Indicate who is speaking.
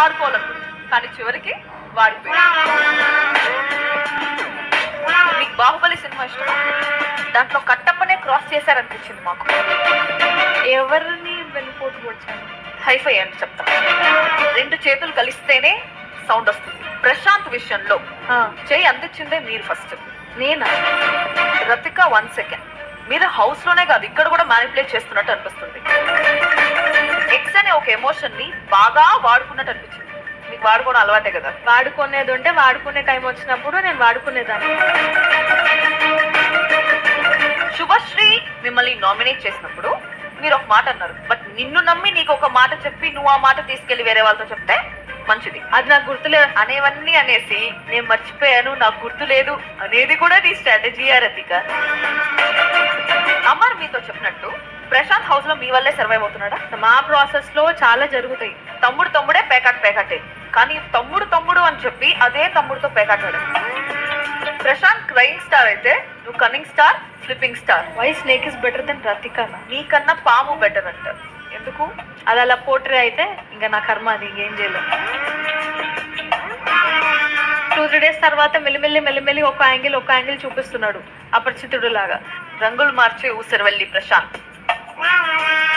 Speaker 1: ఆడుకోవాలనుకుంది కానీ చివరికి వాడిపోయాడు మీకు బాహుబలి సినిమా ఇష్టం దాంట్లో కట్టప్పనే క్రాస్ చేశారనిపించింది మాకు
Speaker 2: ఎవరిని వెన్నుపోటు పొడిచాను
Speaker 1: హైఫై అని చెప్తా రెండు చేతులు కలిస్తేనే సౌండ్ వస్తుంది ప్రశాంత్ విషయంలో
Speaker 2: ఆ,
Speaker 1: చేయి అందించిందే మీరు ఫస్ట్
Speaker 2: నేనా
Speaker 1: రతిక వన్ సెకండ్ మీరు హౌస్ లోనే కాదు ఇక్కడ కూడా మ్యానిపులేట్ చేస్తున్నట్టు అనిపిస్తుంది ఎక్స్ అనే ఒక ఎమోషన్ ని బాగా వాడుకున్నట్టు అనిపించింది మీకు వాడుకోవడం అలవాటే కదా
Speaker 2: వాడుకునేది ఉంటే వాడుకునే టైం వచ్చినప్పుడు నేను వాడుకునేదాన్ని
Speaker 1: శుభశ్రీ మిమ్మల్ని నామినేట్ చేసినప్పుడు మీరు ఒక మాట అన్నారు బట్ నిన్ను నమ్మి నీకు ఒక మాట చెప్పి నువ్వు ఆ మాట తీసుకెళ్లి వేరే వాళ్ళతో చెప్తే మంచిది
Speaker 2: అది నాకు గుర్తులేదు
Speaker 1: అనేవన్నీ అనేసి నేను మర్చిపోయాను నాకు గుర్తు లేదు అనేది కూడా నీ స్ట్రాటజీ రతిక అమర్ మీతో చెప్పినట్టు ప్రశాంత్ హౌస్ లో మీ వల్లే సర్వైవ్ అవుతున్నాడా
Speaker 2: మా ప్రాసెస్ లో చాలా జరుగుతాయి
Speaker 1: తమ్ముడు తమ్ముడే పేకాట్ పేకాటే కానీ తమ్ముడు తమ్ముడు అని చెప్పి అదే తమ్ముడితో పేకాటాడు ప్రశాంత్ క్రైమ్ స్టార్ అయితే నువ్వు cunning star flipping star
Speaker 2: why snake is better then రతికానా
Speaker 1: నీకన్నా పాము బెటర్ అంటారు ఎందుకు
Speaker 2: అది అలా పోట్రే అయితే ఇంకా నా కర్మ అది ఇంకేం చేయలేం టూ త్రీ డేస్ తర్వాత మెల్లిమెల్లి మెల్లిమెల్లి ఒక యాంగిల్ ఒక యాంగిల్ చూపిస్తున్నాడు అపరిచితుడు లాగా
Speaker 1: రంగులు మార్చే ఊసరవెల్లి ప్రశాంత్